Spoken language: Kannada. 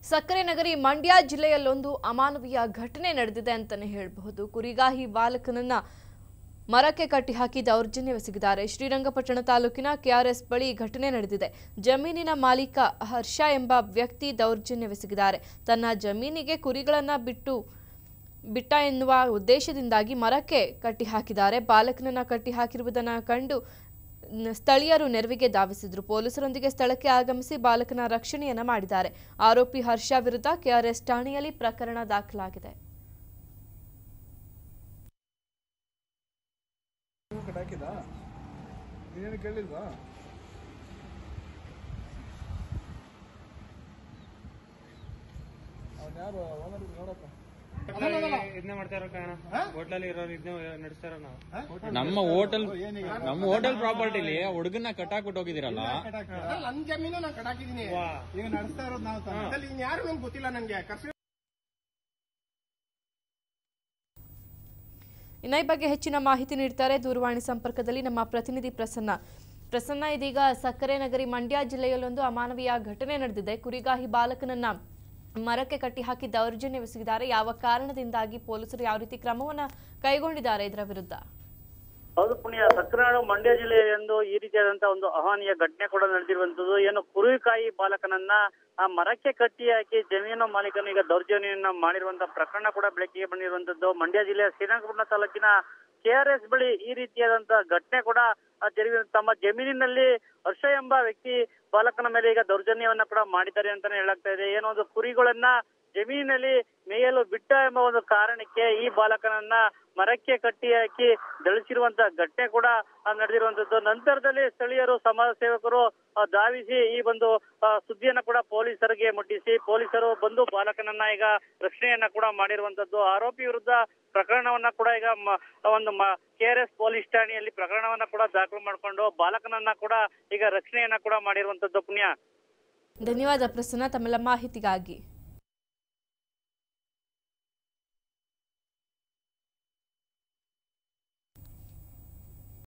ಸಕ್ಕರೆ ನಗರಿ ಮಂಡ್ಯ ಜಿಲ್ಲೆಯಲ್ಲೊಂದು ಅಮಾನವೀಯ ಘಟನೆ ನಡೆದಿದೆ ಅಂತಾನೆ ಹೇಳಬಹುದು ಕುರಿಗಾಹಿ ಬಾಲಕನನ್ನ ಮರಕ್ಕೆ ಕಟ್ಟಿ ಹಾಕಿ ದೌರ್ಜನ್ಯವೆಸಗಿದ್ದಾರೆ ಶ್ರೀರಂಗಪಟ್ಟಣ ತಾಲೂಕಿನ ಕೆಆರ್ಎಸ್ ಬಳಿ ಈ ಘಟನೆ ನಡೆದಿದೆ ಜಮೀನಿನ ಮಾಲೀಕ ಹರ್ಷ ಎಂಬ ವ್ಯಕ್ತಿ ದೌರ್ಜನ್ಯವೆಸಗಿದ್ದಾರೆ ತನ್ನ ಜಮೀನಿಗೆ ಕುರಿಗಳನ್ನ ಬಿಟ್ಟು ಬಿಟ್ಟ ಎನ್ನುವ ಉದ್ದೇಶದಿಂದಾಗಿ ಮರಕ್ಕೆ ಕಟ್ಟಿ ಹಾಕಿದ್ದಾರೆ ಬಾಲಕನನ್ನ ಕಟ್ಟಿ ಹಾಕಿರುವುದನ್ನು ಕಂಡು ನ- ಸ್ಥಳೀಯರು ನೆರವಿಗೆ ಧಾವಿಸಿದ್ರು ಪೊಲೀಸರೊಂದಿಗೆ ಸ್ಥಳಕ್ಕೆ ಆಗಮಿಸಿ ಬಾಲಕನ ರಕ್ಷಣೆಯನ್ನ ಮಾಡಿದ್ದಾರೆ ಆರೋಪಿ ಹರ್ಷ ವಿರುದ್ಧ ಕೆಆರ್ಎಸ್ ಠಾಣೆಯಲ್ಲಿ ಪ್ರಕರಣ ದಾಖಲಾಗಿದೆ ಕಟ್ ಹಾಕಿದ ನೀನೇನು ಕೇಳಿಲ್ವಾ ಅವ್ನು ಯಾರು ಓನರ್ ನೋಡಪ್ಪ ಇದನ್ನೇ ಮಾಡ್ತಾ ಇರೋ ಕಾರಣ ಹೋಟ್ಲಲ್ಲಿ ಇರೋರು ಇದನ್ನೇ ನಡೆಸ್ತಾ ಇರೋ ನಾವು ನಮ್ಮ ಹೋಟೆಲ್ ನಮ್ಮ ಹೋಟೆಲ್ ಪ್ರಾಪರ್ಟಿಲಿ ಹುಡುಗನ್ನ ಕಟ್ಟಾಕ್ಬಿಟ್ಟು ಹೋಗಿದಿರಲ್ಲ ನನ್ ಜಮೀನು ನಾನು ಕಟಾಕಿದೀನಿ ಈಗ ನಡೆಸ್ತಾ ಇರೋದು ನಾವು ತಾನೇ. ಅದ್ರಲ್ಲಿ ಇನ್ ಯಾರು ನನ್ಗೆ ಗೊತ್ತಿಲ್ಲ ನನ್ಗೆ ಕರ್ಸಿ ಇನ್ನ ಈ ಬಗ್ಗೆ ಹೆಚ್ಚಿನ ಮಾಹಿತಿ ನೀಡ್ತಾರೆ ದೂರವಾಣಿ ಸಂಪರ್ಕದಲ್ಲಿ ನಮ್ಮ ಪ್ರತಿನಿಧಿ ಪ್ರಸನ್ನ ಪ್ರಸನ್ನ ಇದೀಗ ಸಕ್ಕರೆ ನಗರಿ ಮಂಡ್ಯ ಜಿಲ್ಲೆಯಲ್ಲೊಂದು ಅಮಾನವೀಯ ಘಟನೆ ನಡೆದಿದೆ ಕುರಿಗಾಹಿ ಬಾಲಕನನ್ನ ಮರಕ್ಕೆ ಕಟ್ಟಿ ಹಾಕಿ ದೌರ್ಜನ್ಯವೆಸಗಿದ್ದಾರೆ ಯಾವ ಕಾರಣದಿಂದಾಗಿ ಪೊಲೀಸರು ಯಾವ ರೀತಿ ಕ್ರಮವನ್ನ ಕೈಗೊಂಡಿದ್ದಾರೆ ಇದರ ವಿರುದ್ಧ ಹೌದು ಪುಣ್ಯ ಸಕ್ಕನಾಡು ಮಂಡ್ಯ ಜಿಲ್ಲೆಯಂದು ಈ ರೀತಿಯಾದಂತಹ ಒಂದು ಅಹನೀಯ ಘಟನೆ ಕೂಡ ನಡೆದಿರುವಂತದ್ದು ಏನು ಕುರಿಕಾಯಿ ಬಾಲಕನನ್ನ ಆ ಮರಕ್ಕೆ ಕಟ್ಟಿ ಹಾಕಿ ಜಮೀನು ಮಾಲೀಕನಿಗೆ ದೌರ್ಜನ್ಯವನ್ನ ಮಾಡಿರುವಂತಹ ಪ್ರಕರಣ ಕೂಡ ಬೆಳಕಿಗೆ ಬಂದಿರುವಂತದ್ದು ಮಂಡ್ಯ ಜಿಲ್ಲೆಯ ಶ್ರೀರಂಗಪಟ್ಟಣ ತಾಲೂಕಿನ ಕೆಆರ್ಎಸ್ ಬಳಿ ಈ ರೀತಿಯಾದಂತಹ ಘಟನೆ ಕೂಡ ಆ, ಜರುಗಿ ತಮ್ಮ ಜಮೀನಿನಲ್ಲಿ ಹರ್ಷ ಎಂಬ ವ್ಯಕ್ತಿ ಬಾಲಕನ ಮೇಲೆ ಈಗ ದೌರ್ಜನ್ಯವನ್ನ ಕೂಡ ಮಾಡಿದ್ದಾರೆ ಅಂತಾನೆ ಹೇಳಾಗ್ತಾ ಇದೆ ಏನೋ ಒಂದು ಕುರಿಗಳನ್ನ ಜಮೀನಿನಲ್ಲಿ ಮೇಯಲು ಬಿಟ್ಟ ಎಂಬ ಒಂದು ಕಾರಣಕ್ಕೆ ಈ ಬಾಲಕನನ್ನ ಮರಕ್ಕೆ ಕಟ್ಟಿ ಹಾಕಿ ದಳಿಸಿರುವಂತಹ ಘಟನೆ ಕೂಡ ಆ, ನಡೆದಿರುವಂತದ್ದು ನಂತರದಲ್ಲಿ ಸ್ಥಳೀಯರು ಸಮಾಜ ಸೇವಕರು ಆ, ಧಾವಿಸಿ ಈ ಒಂದು ಆ, ಸುದ್ದಿಯನ್ನ ಕೂಡ ಪೊಲೀಸರಿಗೆ ಮುಟ್ಟಿಸಿ ಪೊಲೀಸರು ಬಂದು ಬಾಲಕನನ್ನ ಈಗ ರಕ್ಷಣೆಯನ್ನ ಕೂಡ ಮಾಡಿರುವಂತದ್ದು ಆರೋಪಿ ವಿರುದ್ಧ ಪ್ರಕರಣವನ್ನ ಕೂಡ ಈಗ ಮ- ಒಂದು ಕೆಆರ್ಎಸ್ ಪೊಲೀಸ್ ಠಾಣೆಯಲ್ಲಿ ಪ್ರಕರಣವನ್ನ ಕೂಡ ದಾಖಲು ಮಾಡಿಕೊಂಡು ಬಾಲಕನನ್ನ ಕೂಡ ಈಗ ರಕ್ಷಣೆಯನ್ನ ಕೂಡ ಮಾಡಿರುವಂತದ್ದು ಪುಣ್ಯ ಧನ್ಯವಾದ ಪ್ರಸನ್ನ ತಮ್ಮೆಲ್ಲ ಮಾಹಿತಿಗಾಗಿ